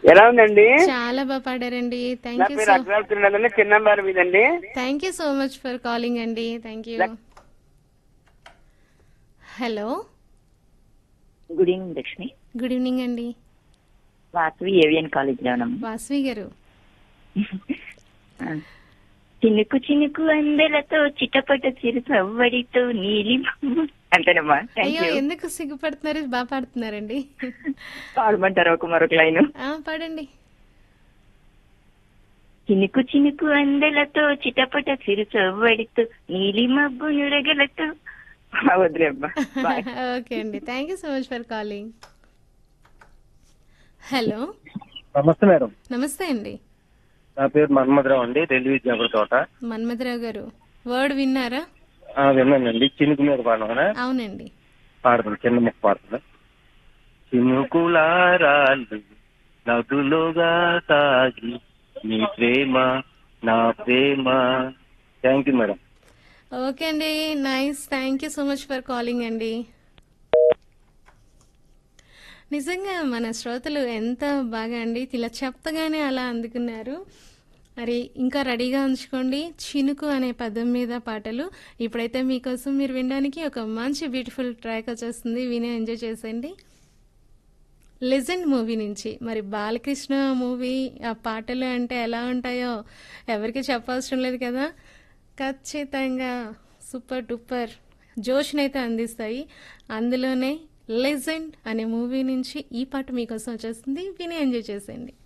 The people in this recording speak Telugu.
ఎలా ఉందండి చాలా బాగా పాడారండి నా థ్యాంక్ యూ పేరు సో అగ్రవతున్నదండి చిన్నంబారు మీదండి thank you so much for calling అండి thank you hello good evening Lakshmi good evening అండి వాసవి ఏవియన్ కాలేజ్ లోనమ్మ వాసవి గారు చినుకు చినుకు అందెలతో చిటపట చిరు సవ్వడితో నీలి అంతేనమ్మా థ్యాంక్ అయ్యో యూ ఎందుకు సిగ్గుపడుతున్నారు బాగా పాడుతున్నారండి పాడమంటారు ఒక మరొక లైన్ ఆ, పాడండి చినుకు చినుకు అందెలతో చిటపట చిరు సవ్వడితో నీలి మబ్బు నురగలతో వద్దులే అమ్మా బాయ్ ఓకే అండి thank you so much for calling hello నమస్తే మేడం నమస్తే అండి నా పేరు మన్మధరావు అండి రైల్వే జాబర్ తోట మన్మథరావు గారు వర్డ్ విన్నారా ఆ, విన్నానండి చినుకు మీద పాడమనా అవునండి పాడుతుంది చిన్న ముక్క పాడుతుంది చినుకులారాలు నదులుగా తాగి నీ ప్రేమ నా ప్రేమ థ్యాంక్ యూ మేడం ఓకే అండి nice thank you so much for calling అండి నిజంగా మన శ్రోతలు ఎంత బాగా అండి ఇలా చెప్తగానే అలా అందుకున్నారు మరి ఇంకా రెడీగా ఉంచుకోండి చినుకు అనే పదం మీద పాటలు ఇప్పుడైతే మీకోసం మీరు వినడానికి ఒక మంచి బ్యూటిఫుల్ ట్రాక్ వచ్చేస్తుంది విని ఎంజాయ్ చేసేయండి లెజెండ్ మూవీ నుంచి మరి బాలకృష్ణ మూవీ ఆ పాటలు అంటే ఎలా ఉంటాయో ఎవరికి చెప్పవసరం లేదు కదా ఖచ్చితంగా సూపర్ డూపర్ జోష్నైతే అందిస్తాయి అందులోనే లెజెండ్ అనే మూవీ నుంచి ఈ పాట మీకోసం వచ్చేస్తుంది విని ఎంజాయ్ చేసేయండి